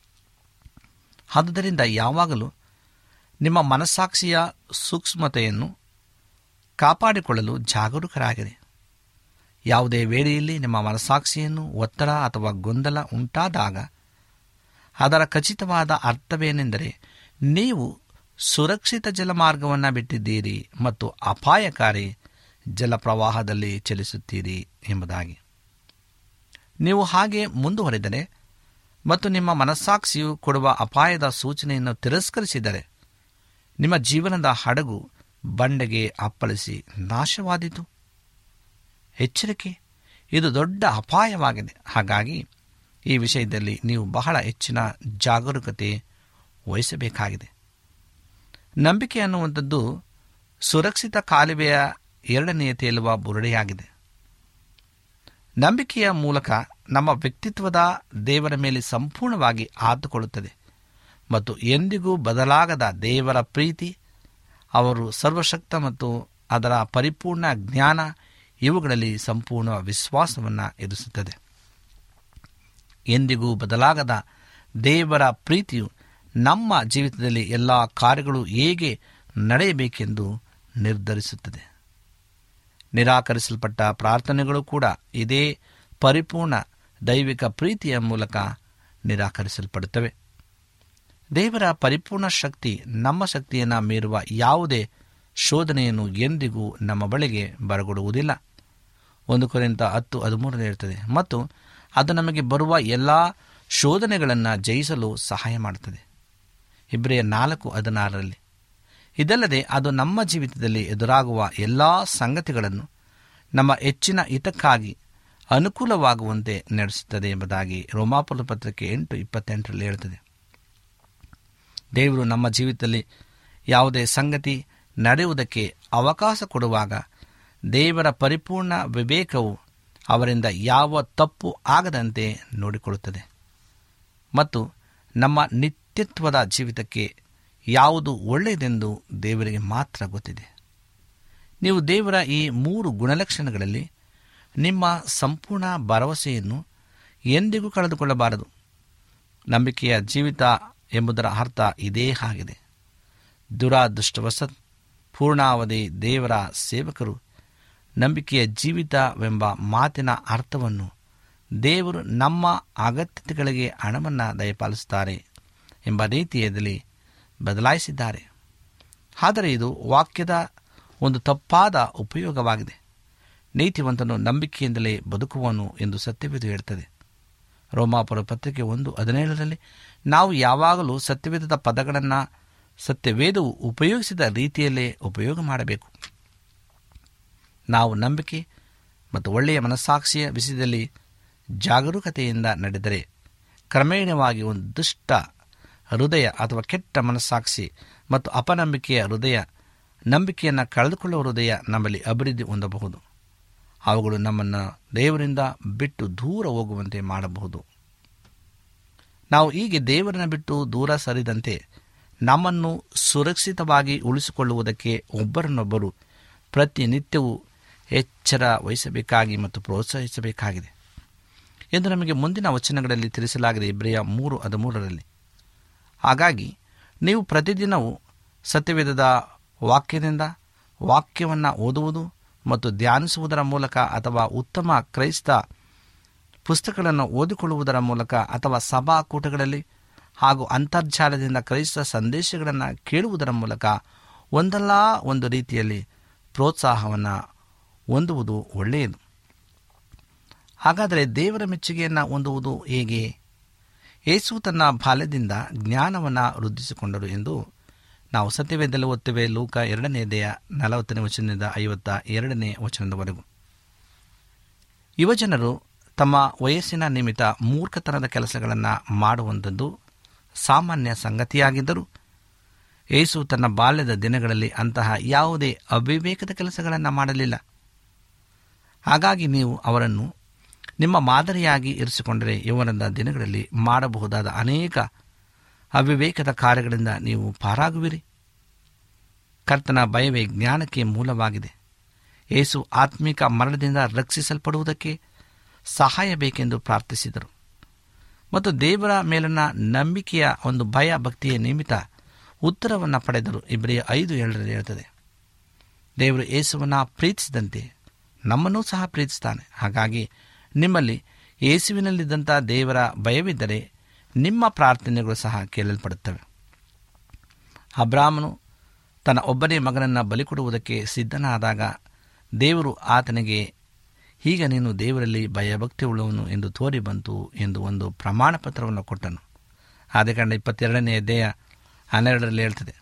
Speaker 3: ಆದುದರಿಂದ ಯಾವಾಗಲೂ ನಿಮ್ಮ ಮನಸ್ಸಾಕ್ಷಿಯ ಸೂಕ್ಷ್ಮತೆಯನ್ನು ಕಾಪಾಡಿಕೊಳ್ಳಲು ಜಾಗರೂಕರಾಗಿರಿ ಯಾವುದೇ ವೇಳೆಯಲ್ಲಿ ನಿಮ್ಮ ಮನಸ್ಸಾಕ್ಷಿಯನ್ನು ಒತ್ತಡ ಅಥವಾ ಗೊಂದಲ ಉಂಟಾದಾಗ ಅದರ ಖಚಿತವಾದ ಅರ್ಥವೇನೆಂದರೆ ನೀವು ಸುರಕ್ಷಿತ ಜಲಮಾರ್ಗವನ್ನು ಬಿಟ್ಟಿದ್ದೀರಿ ಮತ್ತು ಅಪಾಯಕಾರಿ ಜಲಪ್ರವಾಹದಲ್ಲಿ ಚಲಿಸುತ್ತೀರಿ ಎಂಬುದಾಗಿ ನೀವು ಹಾಗೆ ಮುಂದುವರೆದರೆ ಮತ್ತು ನಿಮ್ಮ ಮನಸ್ಸಾಕ್ಷಿಯು ಕೊಡುವ ಅಪಾಯದ ಸೂಚನೆಯನ್ನು ತಿರಸ್ಕರಿಸಿದರೆ ನಿಮ್ಮ ಜೀವನದ ಹಡಗು ಬಂಡೆಗೆ ಅಪ್ಪಳಿಸಿ ನಾಶವಾದೀತು ಎಚ್ಚರಿಕೆ ಇದು ದೊಡ್ಡ ಅಪಾಯವಾಗಿದೆ ಹಾಗಾಗಿ ಈ ವಿಷಯದಲ್ಲಿ ನೀವು ಬಹಳ ಹೆಚ್ಚಿನ ಜಾಗರೂಕತೆ ವಹಿಸಬೇಕಾಗಿದೆ ನಂಬಿಕೆ ಅನ್ನುವಂಥದ್ದು ಸುರಕ್ಷಿತ ಕಾಲುವೆಯ ಎರಡನೆಯ ತೇಲುವ ಬುರುಡೆಯಾಗಿದೆ ನಂಬಿಕೆಯ ಮೂಲಕ ನಮ್ಮ ವ್ಯಕ್ತಿತ್ವದ ದೇವರ ಮೇಲೆ ಸಂಪೂರ್ಣವಾಗಿ ಆತುಕೊಳ್ಳುತ್ತದೆ ಮತ್ತು ಎಂದಿಗೂ ಬದಲಾಗದ ದೇವರ ಪ್ರೀತಿ ಅವರು ಸರ್ವಶಕ್ತ ಮತ್ತು ಅದರ ಪರಿಪೂರ್ಣ ಜ್ಞಾನ ಇವುಗಳಲ್ಲಿ ಸಂಪೂರ್ಣ ವಿಶ್ವಾಸವನ್ನು ಇರಿಸುತ್ತದೆ ಎಂದಿಗೂ ಬದಲಾಗದ ದೇವರ ಪ್ರೀತಿಯು ನಮ್ಮ ಜೀವಿತದಲ್ಲಿ ಎಲ್ಲ ಕಾರ್ಯಗಳು ಹೇಗೆ ನಡೆಯಬೇಕೆಂದು ನಿರ್ಧರಿಸುತ್ತದೆ ನಿರಾಕರಿಸಲ್ಪಟ್ಟ ಪ್ರಾರ್ಥನೆಗಳು ಕೂಡ ಇದೇ ಪರಿಪೂರ್ಣ ದೈವಿಕ ಪ್ರೀತಿಯ ಮೂಲಕ ನಿರಾಕರಿಸಲ್ಪಡುತ್ತವೆ ದೇವರ ಪರಿಪೂರ್ಣ ಶಕ್ತಿ ನಮ್ಮ ಶಕ್ತಿಯನ್ನು ಮೀರುವ ಯಾವುದೇ ಶೋಧನೆಯನ್ನು ಎಂದಿಗೂ ನಮ್ಮ ಬಳಿಗೆ ಬರಗೊಡುವುದಿಲ್ಲ ಒಂದು ಕೊರಿಂತ ಹತ್ತು ಹದಿಮೂರನೇ ಇರ್ತದೆ ಮತ್ತು ಅದು ನಮಗೆ ಬರುವ ಎಲ್ಲ ಶೋಧನೆಗಳನ್ನು ಜಯಿಸಲು ಸಹಾಯ ಮಾಡುತ್ತದೆ ಇಬ್ರಿಯ ನಾಲ್ಕು ಹದಿನಾರರಲ್ಲಿ ಇದಲ್ಲದೆ ಅದು ನಮ್ಮ ಜೀವಿತದಲ್ಲಿ ಎದುರಾಗುವ ಎಲ್ಲ ಸಂಗತಿಗಳನ್ನು ನಮ್ಮ ಹೆಚ್ಚಿನ ಹಿತಕ್ಕಾಗಿ ಅನುಕೂಲವಾಗುವಂತೆ ನಡೆಸುತ್ತದೆ ಎಂಬುದಾಗಿ ರೋಮಾಪುರ ಪತ್ರಿಕೆ ಎಂಟು ಇಪ್ಪತ್ತೆಂಟರಲ್ಲಿ ಹೇಳುತ್ತದೆ ದೇವರು ನಮ್ಮ ಜೀವಿತದಲ್ಲಿ ಯಾವುದೇ ಸಂಗತಿ ನಡೆಯುವುದಕ್ಕೆ ಅವಕಾಶ ಕೊಡುವಾಗ ದೇವರ ಪರಿಪೂರ್ಣ ವಿವೇಕವು ಅವರಿಂದ ಯಾವ ತಪ್ಪು ಆಗದಂತೆ ನೋಡಿಕೊಳ್ಳುತ್ತದೆ ಮತ್ತು ನಮ್ಮ ನಿತ್ಯತ್ವದ ಜೀವಿತಕ್ಕೆ ಯಾವುದು ಒಳ್ಳೆಯದೆಂದು ದೇವರಿಗೆ ಮಾತ್ರ ಗೊತ್ತಿದೆ ನೀವು ದೇವರ ಈ ಮೂರು ಗುಣಲಕ್ಷಣಗಳಲ್ಲಿ ನಿಮ್ಮ ಸಂಪೂರ್ಣ ಭರವಸೆಯನ್ನು ಎಂದಿಗೂ ಕಳೆದುಕೊಳ್ಳಬಾರದು ನಂಬಿಕೆಯ ಜೀವಿತ ಎಂಬುದರ ಅರ್ಥ ಇದೇ ಆಗಿದೆ ದುರಾದೃಷ್ಟವಶತ್ ಪೂರ್ಣಾವಧಿ ದೇವರ ಸೇವಕರು ನಂಬಿಕೆಯ ಜೀವಿತವೆಂಬ ಮಾತಿನ ಅರ್ಥವನ್ನು ದೇವರು ನಮ್ಮ ಅಗತ್ಯತೆಗಳಿಗೆ ಹಣವನ್ನು ದಯಪಾಲಿಸುತ್ತಾರೆ ಎಂಬ ರೀತಿಯಲ್ಲಿ ಬದಲಾಯಿಸಿದ್ದಾರೆ ಆದರೆ ಇದು ವಾಕ್ಯದ ಒಂದು ತಪ್ಪಾದ ಉಪಯೋಗವಾಗಿದೆ ನೀತಿವಂತನು ನಂಬಿಕೆಯಿಂದಲೇ ಬದುಕುವನು ಎಂದು ಸತ್ಯವೇದ ಹೇಳ್ತದೆ ರೋಮಾಪುರ ಪತ್ರಿಕೆ ಒಂದು ಹದಿನೇಳರಲ್ಲಿ ನಾವು ಯಾವಾಗಲೂ ಸತ್ಯವೇದದ ಪದಗಳನ್ನು ಸತ್ಯವೇದವು ಉಪಯೋಗಿಸಿದ ರೀತಿಯಲ್ಲೇ ಉಪಯೋಗ ಮಾಡಬೇಕು ನಾವು ನಂಬಿಕೆ ಮತ್ತು ಒಳ್ಳೆಯ ಮನಸ್ಸಾಕ್ಷಿಯ ವಿಷಯದಲ್ಲಿ ಜಾಗರೂಕತೆಯಿಂದ ನಡೆದರೆ ಕ್ರಮೇಣವಾಗಿ ಒಂದು ದುಷ್ಟ ಹೃದಯ ಅಥವಾ ಕೆಟ್ಟ ಮನಸ್ಸಾಕ್ಷಿ ಮತ್ತು ಅಪನಂಬಿಕೆಯ ಹೃದಯ ನಂಬಿಕೆಯನ್ನು ಕಳೆದುಕೊಳ್ಳುವ ಹೃದಯ ನಮ್ಮಲ್ಲಿ ಅಭಿವೃದ್ಧಿ ಹೊಂದಬಹುದು ಅವುಗಳು ನಮ್ಮನ್ನು ದೇವರಿಂದ ಬಿಟ್ಟು ದೂರ ಹೋಗುವಂತೆ ಮಾಡಬಹುದು ನಾವು ಹೀಗೆ ದೇವರನ್ನ ಬಿಟ್ಟು ದೂರ ಸರಿದಂತೆ ನಮ್ಮನ್ನು ಸುರಕ್ಷಿತವಾಗಿ ಉಳಿಸಿಕೊಳ್ಳುವುದಕ್ಕೆ ಒಬ್ಬರನ್ನೊಬ್ಬರು ಪ್ರತಿನಿತ್ಯವೂ ಎಚ್ಚರ ವಹಿಸಬೇಕಾಗಿ ಮತ್ತು ಪ್ರೋತ್ಸಾಹಿಸಬೇಕಾಗಿದೆ ಎಂದು ನಮಗೆ ಮುಂದಿನ ವಚನಗಳಲ್ಲಿ ತಿಳಿಸಲಾಗಿದೆ ಇಬ್ರಿಯ ಮೂರು ಹದಿಮೂರರಲ್ಲಿ ಹಾಗಾಗಿ ನೀವು ಪ್ರತಿದಿನವೂ ಸತ್ಯವೇದದ ವಾಕ್ಯದಿಂದ ವಾಕ್ಯವನ್ನು ಓದುವುದು ಮತ್ತು ಧ್ಯಾನಿಸುವುದರ ಮೂಲಕ ಅಥವಾ ಉತ್ತಮ ಕ್ರೈಸ್ತ ಪುಸ್ತಕಗಳನ್ನು ಓದಿಕೊಳ್ಳುವುದರ ಮೂಲಕ ಅಥವಾ ಸಭಾಕೂಟಗಳಲ್ಲಿ ಹಾಗೂ ಅಂತರ್ಜಾಲದಿಂದ ಕ್ರೈಸ್ತ ಸಂದೇಶಗಳನ್ನು ಕೇಳುವುದರ ಮೂಲಕ ಒಂದಲ್ಲ ಒಂದು ರೀತಿಯಲ್ಲಿ ಪ್ರೋತ್ಸಾಹವನ್ನು ಹೊಂದುವುದು ಒಳ್ಳೆಯದು ಹಾಗಾದರೆ ದೇವರ ಮೆಚ್ಚುಗೆಯನ್ನು ಹೊಂದುವುದು ಹೇಗೆ ಯೇಸು ತನ್ನ ಬಾಲ್ಯದಿಂದ ಜ್ಞಾನವನ್ನು ವೃದ್ಧಿಸಿಕೊಂಡರು ಎಂದು ನಾವು ಸತ್ಯವೇದದಲ್ಲಿ ಓದ್ತೇವೆ ಲೂಕ ಎರಡನೇ ದೇಹ ನಲವತ್ತನೇ ವಚನದಿಂದ ಐವತ್ತ ಎರಡನೇ ವಚನದವರೆಗೂ ಯುವಜನರು ತಮ್ಮ ವಯಸ್ಸಿನ ನಿಮಿತ್ತ ಮೂರ್ಖತನದ ಕೆಲಸಗಳನ್ನು ಮಾಡುವಂಥದ್ದು ಸಾಮಾನ್ಯ ಸಂಗತಿಯಾಗಿದ್ದರೂ ಯೇಸು ತನ್ನ ಬಾಲ್ಯದ ದಿನಗಳಲ್ಲಿ ಅಂತಹ ಯಾವುದೇ ಅವಿವೇಕದ ಕೆಲಸಗಳನ್ನು ಮಾಡಲಿಲ್ಲ ಹಾಗಾಗಿ ನೀವು ಅವರನ್ನು ನಿಮ್ಮ ಮಾದರಿಯಾಗಿ ಇರಿಸಿಕೊಂಡರೆ ಇವರದ ದಿನಗಳಲ್ಲಿ ಮಾಡಬಹುದಾದ ಅನೇಕ ಅವಿವೇಕದ ಕಾರ್ಯಗಳಿಂದ ನೀವು ಪಾರಾಗುವಿರಿ ಕರ್ತನ ಭಯವೇ ಜ್ಞಾನಕ್ಕೆ ಮೂಲವಾಗಿದೆ ಯೇಸು ಆತ್ಮಿಕ ಮರಣದಿಂದ ರಕ್ಷಿಸಲ್ಪಡುವುದಕ್ಕೆ ಸಹಾಯ ಬೇಕೆಂದು ಪ್ರಾರ್ಥಿಸಿದರು ಮತ್ತು ದೇವರ ಮೇಲಿನ ನಂಬಿಕೆಯ ಒಂದು ಭಯ ಭಕ್ತಿಯ ನಿಮಿತ್ತ ಉತ್ತರವನ್ನು ಪಡೆದರು ಇಬ್ಬರಿಯ ಐದು ಏಳರಲ್ಲಿ ಹೇಳ್ತದೆ ದೇವರು ಯೇಸುವನ್ನು ಪ್ರೀತಿಸಿದಂತೆ ನಮ್ಮನ್ನೂ ಸಹ ಪ್ರೀತಿಸ್ತಾನೆ ಹಾಗಾಗಿ ನಿಮ್ಮಲ್ಲಿ ಯೇಸುವಿನಲ್ಲಿದ್ದಂಥ ದೇವರ ಭಯವಿದ್ದರೆ ನಿಮ್ಮ ಪ್ರಾರ್ಥನೆಗಳು ಸಹ ಕೇಳಲ್ಪಡುತ್ತವೆ ಅಬ್ರಾಹ್ಮನು ತನ್ನ ಒಬ್ಬನೇ ಮಗನನ್ನು ಬಲಿಕೊಡುವುದಕ್ಕೆ ಸಿದ್ಧನಾದಾಗ ದೇವರು ಆತನಿಗೆ ಈಗ ನೀನು ದೇವರಲ್ಲಿ ಭಯಭಕ್ತಿ ಉಳ್ಳವನು ಎಂದು ತೋರಿ ಬಂತು ಎಂದು ಒಂದು ಪ್ರಮಾಣ ಪತ್ರವನ್ನು ಕೊಟ್ಟನು ಆದ ಕಾರಣ ಇಪ್ಪತ್ತೆರಡನೇ ದೇಹ ಹನ್ನೆರಡರಲ್ಲಿ ಹೇಳ್ತದೆ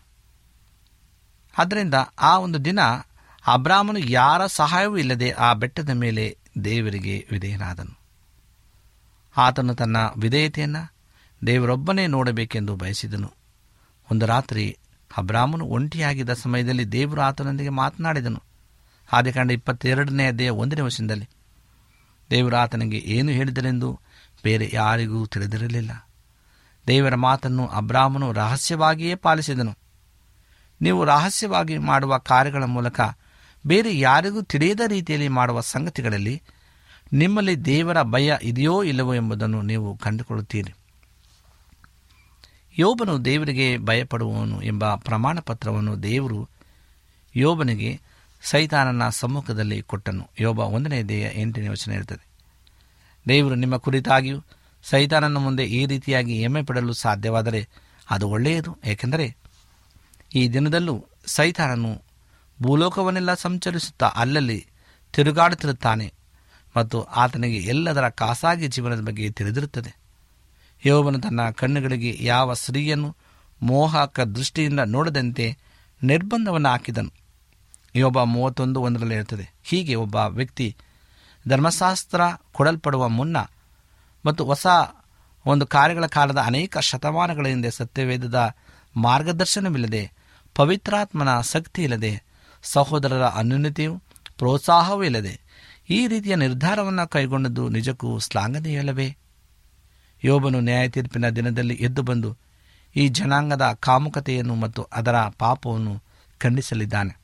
Speaker 3: ಆದ್ದರಿಂದ ಆ ಒಂದು ದಿನ ಅಬ್ರಾಹ್ಮನು ಯಾರ ಸಹಾಯವೂ ಇಲ್ಲದೆ ಆ ಬೆಟ್ಟದ ಮೇಲೆ ದೇವರಿಗೆ ವಿಧೇಯನಾದನು ಆತನು ತನ್ನ ವಿಧೇಯತೆಯನ್ನು ದೇವರೊಬ್ಬನೇ ನೋಡಬೇಕೆಂದು ಬಯಸಿದನು ಒಂದು ರಾತ್ರಿ ಅಬ್ರಾಹ್ಮನು ಒಂಟಿಯಾಗಿದ್ದ ಸಮಯದಲ್ಲಿ ದೇವರು ಆತನೊಂದಿಗೆ ಮಾತನಾಡಿದನು ಆದಿಕಾಂಡ ಇಪ್ಪತ್ತೆರಡನೇ ಅಧ್ಯಾಯ ಒಂದನೇ ವರ್ಷದಲ್ಲಿ ದೇವರು ಆತನಿಗೆ ಏನು ಹೇಳಿದರೆಂದು ಬೇರೆ ಯಾರಿಗೂ ತಿಳಿದಿರಲಿಲ್ಲ ದೇವರ ಮಾತನ್ನು ಅಬ್ರಾಹ್ಮನು ರಹಸ್ಯವಾಗಿಯೇ ಪಾಲಿಸಿದನು ನೀವು ರಹಸ್ಯವಾಗಿ ಮಾಡುವ ಕಾರ್ಯಗಳ ಮೂಲಕ ಬೇರೆ ಯಾರಿಗೂ ತಿಳಿಯದ ರೀತಿಯಲ್ಲಿ ಮಾಡುವ ಸಂಗತಿಗಳಲ್ಲಿ ನಿಮ್ಮಲ್ಲಿ ದೇವರ ಭಯ ಇದೆಯೋ ಇಲ್ಲವೋ ಎಂಬುದನ್ನು ನೀವು ಕಂಡುಕೊಳ್ಳುತ್ತೀರಿ ಯೋಬನು ದೇವರಿಗೆ ಭಯಪಡುವವನು ಎಂಬ ಪ್ರಮಾಣ ಪತ್ರವನ್ನು ದೇವರು ಯೋಬನಿಗೆ ಸೈತಾನನ ಸಮ್ಮುಖದಲ್ಲಿ ಕೊಟ್ಟನು ಯೋಬ ಒಂದನೇ ದೇಹ ಎಂಟನೇ ವಚನ ಇರುತ್ತದೆ ದೇವರು ನಿಮ್ಮ ಕುರಿತಾಗಿಯೂ ಸೈತಾನನ ಮುಂದೆ ಈ ರೀತಿಯಾಗಿ ಹೆಮ್ಮೆ ಪಡಲು ಸಾಧ್ಯವಾದರೆ ಅದು ಒಳ್ಳೆಯದು ಏಕೆಂದರೆ ಈ ದಿನದಲ್ಲೂ ಸೈತಾನನು ಭೂಲೋಕವನ್ನೆಲ್ಲ ಸಂಚರಿಸುತ್ತಾ ಅಲ್ಲಲ್ಲಿ ತಿರುಗಾಡುತ್ತಿರುತ್ತಾನೆ ಮತ್ತು ಆತನಿಗೆ ಎಲ್ಲದರ ಖಾಸಗಿ ಜೀವನದ ಬಗ್ಗೆ ತಿಳಿದಿರುತ್ತದೆ ಯೋಬನು ತನ್ನ ಕಣ್ಣುಗಳಿಗೆ ಯಾವ ಸ್ತ್ರೀಯನ್ನು ಮೋಹಕ ದೃಷ್ಟಿಯಿಂದ ನೋಡದಂತೆ ನಿರ್ಬಂಧವನ್ನು ಹಾಕಿದನು ಯೋಬ ಮೂವತ್ತೊಂದು ಒಂದರಲ್ಲಿ ಇರುತ್ತದೆ ಹೀಗೆ ಒಬ್ಬ ವ್ಯಕ್ತಿ ಧರ್ಮಶಾಸ್ತ್ರ ಕೊಡಲ್ಪಡುವ ಮುನ್ನ ಮತ್ತು ಹೊಸ ಒಂದು ಕಾರ್ಯಗಳ ಕಾಲದ ಅನೇಕ ಶತಮಾನಗಳ ಹಿಂದೆ ಸತ್ಯವೇದದ ಮಾರ್ಗದರ್ಶನವಿಲ್ಲದೆ ಪವಿತ್ರಾತ್ಮನ ಶಕ್ತಿ ಇಲ್ಲದೆ ಸಹೋದರರ ಅನ್ಯೂನ್ಯತೆಯು ಪ್ರೋತ್ಸಾಹವೂ ಇಲ್ಲದೆ ಈ ರೀತಿಯ ನಿರ್ಧಾರವನ್ನು ಕೈಗೊಂಡದ್ದು ನಿಜಕ್ಕೂ ಶ್ಲಾಘನೀಯವಲ್ಲವೇ ಯೋಬನು ನ್ಯಾಯ ತೀರ್ಪಿನ ದಿನದಲ್ಲಿ ಎದ್ದು ಬಂದು ಈ ಜನಾಂಗದ ಕಾಮುಕತೆಯನ್ನು ಮತ್ತು ಅದರ ಪಾಪವನ್ನು ಖಂಡಿಸಲಿದ್ದಾನೆ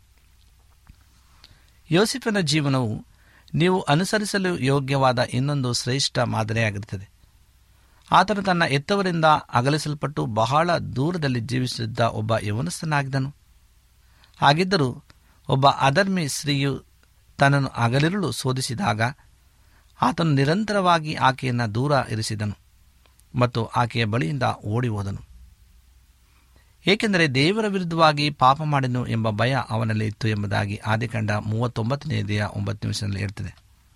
Speaker 3: ಯೋಸಿಫನ ಜೀವನವು ನೀವು ಅನುಸರಿಸಲು ಯೋಗ್ಯವಾದ ಇನ್ನೊಂದು ಶ್ರೇಷ್ಠ ಮಾದರಿಯಾಗಿರುತ್ತದೆ ಆತನು ತನ್ನ ಎತ್ತವರಿಂದ ಅಗಲಿಸಲ್ಪಟ್ಟು ಬಹಳ ದೂರದಲ್ಲಿ ಜೀವಿಸುತ್ತಿದ್ದ ಒಬ್ಬ ಯವನಸ್ಥನಾಗಿದ್ದನು ಹಾಗಿದ್ದರೂ ಒಬ್ಬ ಅಧರ್ಮಿ ಸ್ತ್ರೀಯು ತನ್ನನ್ನು ಅಗಲಿರಲು ಶೋಧಿಸಿದಾಗ ಆತನು ನಿರಂತರವಾಗಿ ಆಕೆಯನ್ನು ದೂರ ಇರಿಸಿದನು ಮತ್ತು ಆಕೆಯ ಬಳಿಯಿಂದ ಓಡಿ ಹೋದನು ಏಕೆಂದರೆ ದೇವರ ವಿರುದ್ಧವಾಗಿ ಪಾಪ ಮಾಡಿದನು ಎಂಬ ಭಯ ಅವನಲ್ಲಿ ಇತ್ತು ಎಂಬುದಾಗಿ ಆದಿಕಂಡ ಮೂವತ್ತೊಂಬತ್ತನೇ ದೇಹ ಒಂಬತ್ತು ನಿಮಿಷದಲ್ಲಿ ಇರ್ತದೆ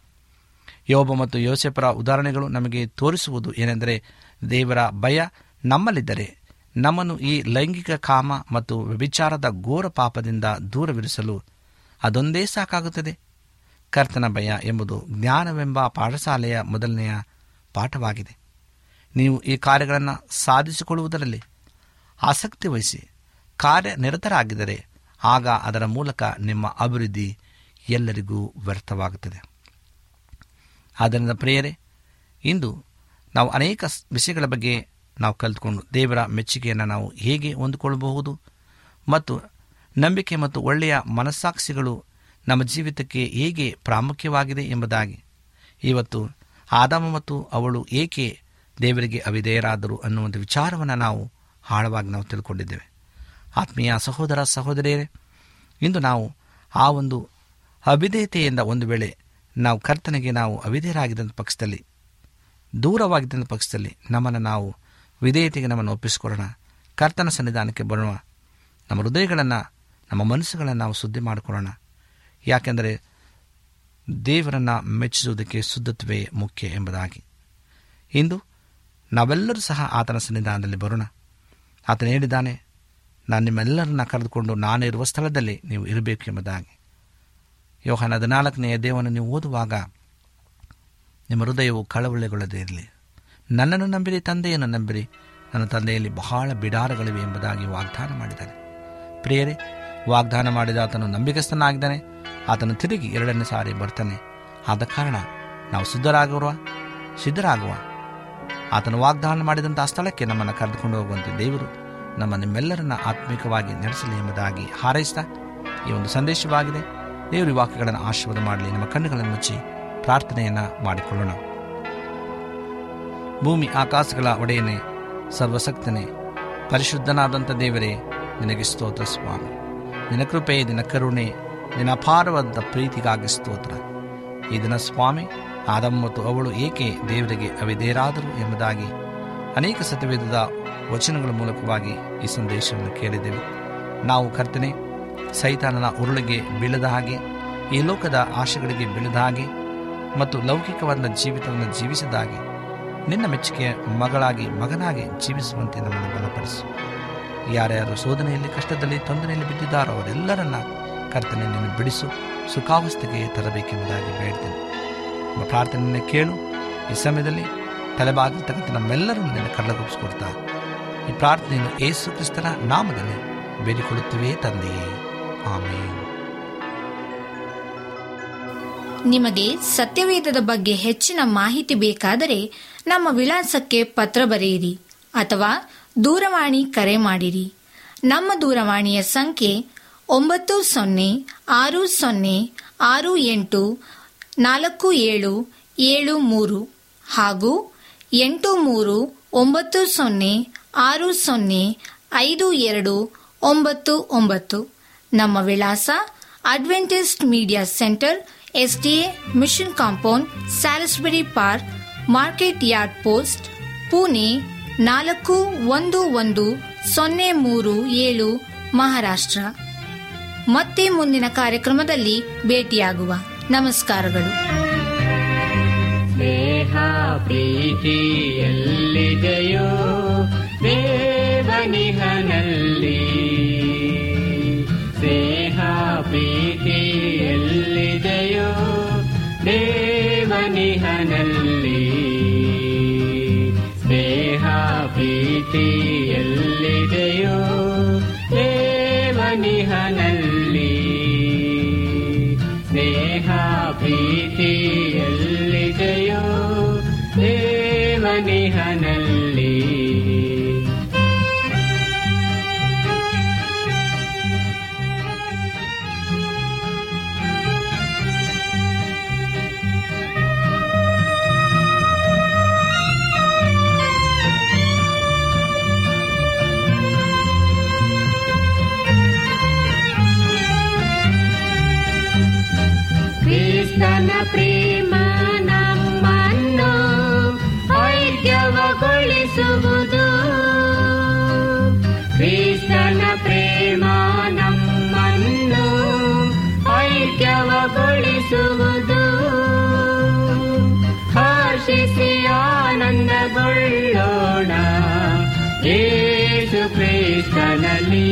Speaker 3: ಯೋಬ ಮತ್ತು ಯೋಸೆಫರ ಉದಾಹರಣೆಗಳು ನಮಗೆ ತೋರಿಸುವುದು ಏನೆಂದರೆ ದೇವರ ಭಯ ನಮ್ಮಲ್ಲಿದ್ದರೆ ನಮ್ಮನ್ನು ಈ ಲೈಂಗಿಕ ಕಾಮ ಮತ್ತು ವ್ಯಭಿಚಾರದ ಘೋರ ಪಾಪದಿಂದ ದೂರವಿರಿಸಲು ಅದೊಂದೇ ಸಾಕಾಗುತ್ತದೆ ಕರ್ತನ ಭಯ ಎಂಬುದು ಜ್ಞಾನವೆಂಬ ಪಾಠಶಾಲೆಯ ಮೊದಲನೆಯ ಪಾಠವಾಗಿದೆ ನೀವು ಈ ಕಾರ್ಯಗಳನ್ನು ಸಾಧಿಸಿಕೊಳ್ಳುವುದರಲ್ಲಿ ಆಸಕ್ತಿ ವಹಿಸಿ ಕಾರ್ಯನಿರತರಾಗಿದ್ದರೆ ಆಗ ಅದರ ಮೂಲಕ ನಿಮ್ಮ ಅಭಿವೃದ್ಧಿ ಎಲ್ಲರಿಗೂ ವ್ಯರ್ಥವಾಗುತ್ತದೆ ಆದ್ದರಿಂದ ಪ್ರಿಯರೇ ಇಂದು ನಾವು ಅನೇಕ ವಿಷಯಗಳ ಬಗ್ಗೆ ನಾವು ಕಲಿತುಕೊಂಡು ದೇವರ ಮೆಚ್ಚುಗೆಯನ್ನು ನಾವು ಹೇಗೆ ಹೊಂದಿಕೊಳ್ಳಬಹುದು ಮತ್ತು ನಂಬಿಕೆ ಮತ್ತು ಒಳ್ಳೆಯ ಮನಸ್ಸಾಕ್ಷಿಗಳು ನಮ್ಮ ಜೀವಿತಕ್ಕೆ ಹೇಗೆ ಪ್ರಾಮುಖ್ಯವಾಗಿದೆ ಎಂಬುದಾಗಿ ಇವತ್ತು ಆದಾಮ ಮತ್ತು ಅವಳು ಏಕೆ ದೇವರಿಗೆ ಅವಿಧೇಯರಾದರು ಅನ್ನುವಂಥ ವಿಚಾರವನ್ನು ನಾವು ಆಳವಾಗಿ ನಾವು ತಿಳ್ಕೊಂಡಿದ್ದೇವೆ ಆತ್ಮೀಯ ಸಹೋದರ ಸಹೋದರಿಯರೇ ಇಂದು ನಾವು ಆ ಒಂದು ಅವಿಧೇಯತೆಯಿಂದ ಒಂದು ವೇಳೆ ನಾವು ಕರ್ತನಿಗೆ ನಾವು ಅವಿಧೇಯರಾಗಿದ್ದಂಥ ಪಕ್ಷದಲ್ಲಿ ದೂರವಾಗಿದ್ದಂಥ ಪಕ್ಷದಲ್ಲಿ ನಮ್ಮನ್ನು ನಾವು ವಿಧೇಯತೆಗೆ ನಮ್ಮನ್ನು ಒಪ್ಪಿಸಿಕೊಳ್ಳೋಣ ಕರ್ತನ ಸನ್ನಿಧಾನಕ್ಕೆ ಬರೋಣ ನಮ್ಮ ಹೃದಯಗಳನ್ನು ನಮ್ಮ ಮನಸ್ಸುಗಳನ್ನು ನಾವು ಶುದ್ಧಿ ಮಾಡಿಕೊಳ್ಳೋಣ ಯಾಕೆಂದರೆ ದೇವರನ್ನು ಮೆಚ್ಚಿಸುವುದಕ್ಕೆ ಶುದ್ಧತ್ವೇ ಮುಖ್ಯ ಎಂಬುದಾಗಿ ಇಂದು ನಾವೆಲ್ಲರೂ ಸಹ ಆತನ ಸನ್ನಿಧಾನದಲ್ಲಿ ಬರೋಣ ಆತನು ಹೇಳಿದ್ದಾನೆ ನಾನು ನಿಮ್ಮೆಲ್ಲರನ್ನ ಕರೆದುಕೊಂಡು ನಾನು ಇರುವ ಸ್ಥಳದಲ್ಲಿ ನೀವು ಇರಬೇಕು ಎಂಬುದಾಗಿ ಯೋಹನ ಹದಿನಾಲ್ಕನೆಯ ದೇವವನ್ನು ನೀವು ಓದುವಾಗ ನಿಮ್ಮ ಹೃದಯವು ಕಳವಳೆಗೊಳ್ಳದೇ ಇರಲಿ ನನ್ನನ್ನು ನಂಬಿರಿ ತಂದೆಯನ್ನು ನಂಬಿರಿ ನನ್ನ ತಂದೆಯಲ್ಲಿ ಬಹಳ ಬಿಡಾರಗಳಿವೆ ಎಂಬುದಾಗಿ ವಾಗ್ದಾನ ಮಾಡಿದ್ದಾನೆ ಪ್ರಿಯರೇ ವಾಗ್ದಾನ ಮಾಡಿದ ಆತನು ನಂಬಿಕಸ್ಥನಾಗಿದ್ದಾನೆ ಆತನು ತಿರುಗಿ ಎರಡನೇ ಸಾರಿ ಬರ್ತಾನೆ ಆದ ಕಾರಣ ನಾವು ಸಿದ್ಧರಾಗುವ ಸಿದ್ಧರಾಗುವ ಆತನು ವಾಗ್ದಾನ ಮಾಡಿದಂಥ ಸ್ಥಳಕ್ಕೆ ನಮ್ಮನ್ನು ಕರೆದುಕೊಂಡು ಹೋಗುವಂತೆ ದೇವರು ನಮ್ಮ ನಿಮ್ಮೆಲ್ಲರನ್ನ ಆತ್ಮಿಕವಾಗಿ ನಡೆಸಲಿ ಎಂಬುದಾಗಿ ಹಾರೈಸ್ತಾ ಈ ಒಂದು ಸಂದೇಶವಾಗಿದೆ ದೇವರು ಈ ವಾಕ್ಯಗಳನ್ನು ಆಶೀರ್ವಾದ ಮಾಡಲಿ ನಮ್ಮ ಕಣ್ಣುಗಳನ್ನು ಮುಚ್ಚಿ ಪ್ರಾರ್ಥನೆಯನ್ನು ಮಾಡಿಕೊಳ್ಳೋಣ ಭೂಮಿ ಆಕಾಶಗಳ ಒಡೆಯನೆ ಸರ್ವಸಕ್ತನೇ ಪರಿಶುದ್ಧನಾದಂಥ ದೇವರೇ ನಿನಗೆ ಸ್ತೋತ್ರ ಸ್ವಾಮಿ ನಿನ್ನ ಕೃಪೆ ನಿನ್ನ ಕರುಣೆ ನಿನ್ನ ಅಪಾರವಾದ ಪ್ರೀತಿಗಾಗಿ ಸ್ತೋತ್ರ ಈ ದಿನ ಸ್ವಾಮಿ ಆದಮ್ ಮತ್ತು ಅವಳು ಏಕೆ ದೇವರಿಗೆ ಅವಿಧೇಯರಾದರು ಎಂಬುದಾಗಿ ಅನೇಕ ಸತ್ಯವೇದದ ವಚನಗಳ ಮೂಲಕವಾಗಿ ಈ ಸಂದೇಶವನ್ನು ಕೇಳಿದೆವು ನಾವು ಕರ್ತನೆ ಸೈತಾನನ ಉರುಳಿಗೆ ಬೀಳದ ಹಾಗೆ ಈ ಲೋಕದ ಆಶೆಗಳಿಗೆ ಬೀಳದ ಹಾಗೆ ಮತ್ತು ಲೌಕಿಕವಾದ ಜೀವಿತವನ್ನು ಜೀವಿಸಿದ ಹಾಗೆ ನಿನ್ನ ಮೆಚ್ಚುಗೆಯ ಮಗಳಾಗಿ ಮಗನಾಗಿ ಜೀವಿಸುವಂತೆ ನಮ್ಮನ್ನು ಬಲಪಡಿಸು ಯಾರ್ಯಾರು ಶೋಧನೆಯಲ್ಲಿ ಕಷ್ಟದಲ್ಲಿ ತೊಂದರೆಯಲ್ಲಿ ಬಿದ್ದಿದ್ದಾರೋ ಅವರೆಲ್ಲರನ್ನ ಕರ್ತನೆ ನಿನ್ನ ಬಿಡಿಸು ಸುಖಾವಸ್ಥೆಗೆ ತರಬೇಕೆಂಬುದಾಗಿ ಬೇಡ್ತೇನೆ ನಮ್ಮ ಪ್ರಾರ್ಥನೆಯನ್ನು ಕೇಳು ಈ ಸಮಯದಲ್ಲಿ ತಲೆಬಾಗಿರ್ತಕ್ಕಂಥ ನಮ್ಮೆಲ್ಲರನ್ನು ನಿನ್ನ ಕಳ್ಳಗೊಪ್ಪಿಸ್ಕೊಡ್ತಾ ಈ ಪ್ರಾರ್ಥನೆಯನ್ನು ಏಸು ಕ್ರಿಸ್ತನ ನಾಮದಲ್ಲಿ ಬೇಡಿಕೊಳ್ಳುತ್ತೇವೆ ತಂದೆಯೇ ಆಮೇಲೆ
Speaker 1: ನಿಮಗೆ ಸತ್ಯವೇದದ ಬಗ್ಗೆ ಹೆಚ್ಚಿನ ಮಾಹಿತಿ ಬೇಕಾದರೆ ನಮ್ಮ ವಿಳಾಸಕ್ಕೆ ಪತ್ರ ಬರೆಯಿರಿ ಅಥವಾ ದೂರವಾಣಿ ಕರೆ ಮಾಡಿರಿ ನಮ್ಮ ದೂರವಾಣಿಯ ಸಂಖ್ಯೆ ಒಂಬತ್ತು ಸೊನ್ನೆ ಆರು ಸೊನ್ನೆ ಆರು ಎಂಟು ನಾಲ್ಕು ಏಳು ಏಳು ಮೂರು ಹಾಗೂ ಎಂಟು ಮೂರು ಒಂಬತ್ತು ಸೊನ್ನೆ ಆರು ಸೊನ್ನೆ ಐದು ಎರಡು ಒಂಬತ್ತು ಒಂಬತ್ತು ನಮ್ಮ ವಿಳಾಸ Adventist media centre SDA mission compound Salisbury Park market yard post Pune ನಾಲ್ಕು ಒಂದು ಒಂದು ಸೊನ್ನೆ ಮೂರು ಏಳು ಮಹಾರಾಷ್ಟ್ರ ಮತ್ತೆ ಮುಂದಿನ ಕಾರ್ಯಕ್ರಮದಲ್ಲಿ ಭೇಟಿಯಾಗುವ ನಮಸ್ಕಾರಗಳು
Speaker 4: ಸ್ನೇಹ ಪ್ರೀತಿ ಎಲ್ಲಿದೆಯೋ ದೇವನಿಹನಲ್ಲಿ ಸ್ನೇಹ ಪ್ರೀತಿ ಎಲ್ಲಿದೆಯೋ ದೇವನಿಹನಲ್ಲಿ ಸ್ನೇಹ ಪ್ರೀತಿ ಎಲ್ಲಿದೆಯೋ ದೇವನಿಹನಲ್ಲಿ ಸ್ನೇಹ ಪ್ರೀತಿ ಎಲ್ಲಿದೆಯೋ ದೇವನಿಹನಲ್ಲಿ ಕ್ರಿಸ್ತನ ಪ್ರೇಮ ನಮ್ಮನ್ನು ಐಕ್ಯವಗೊಳಿಸುವುದು ಕ್ರಿಸ್ತನ ಪ್ರೇಮ ನಮ್ಮನ್ನು ಐಕ್ಯವಗೊಳಿಸುವುದು ಹರ್ಷಿಸಿ ಆನಂದಗೊಳ್ಳೋಣ ಯೇಸು ಕ್ರಿಸ್ತನಲ್ಲಿ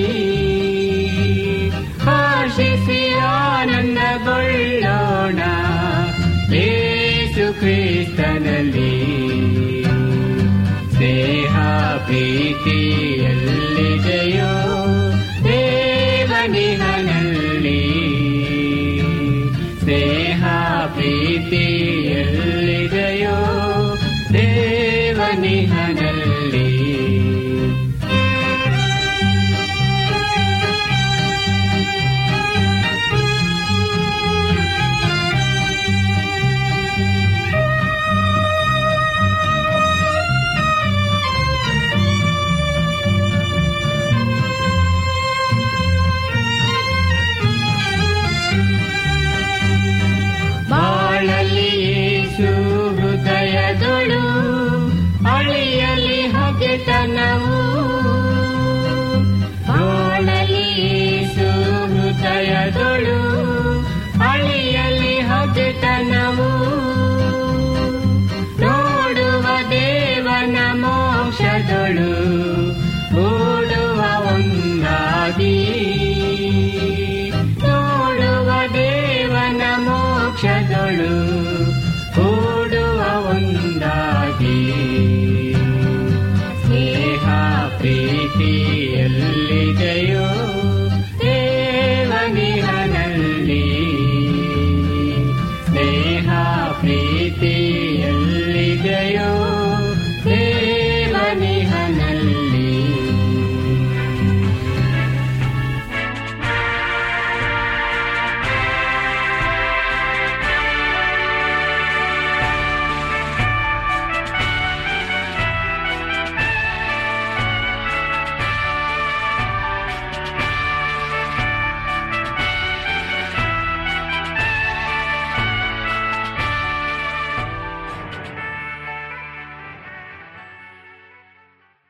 Speaker 4: ಹರ್ಷಿಸಿ ಆನಂದಗೊಳ್ಳೋಣ ಯೇಸು ಕ್ರಿಸ್ತನಲ್ಲಿ ಸ್ನೇಹ ಪ್ರೀತಿ ಎಲ್ಲಿದೆಯೋ ದೇವನಿಹನಲ್ಲಿ ಸ್ನೇಹ ಪ್ರೀತಿ ಎಲ್ಲಿದೆಯೋ ದೇವನಿಹನಲ್ಲಿ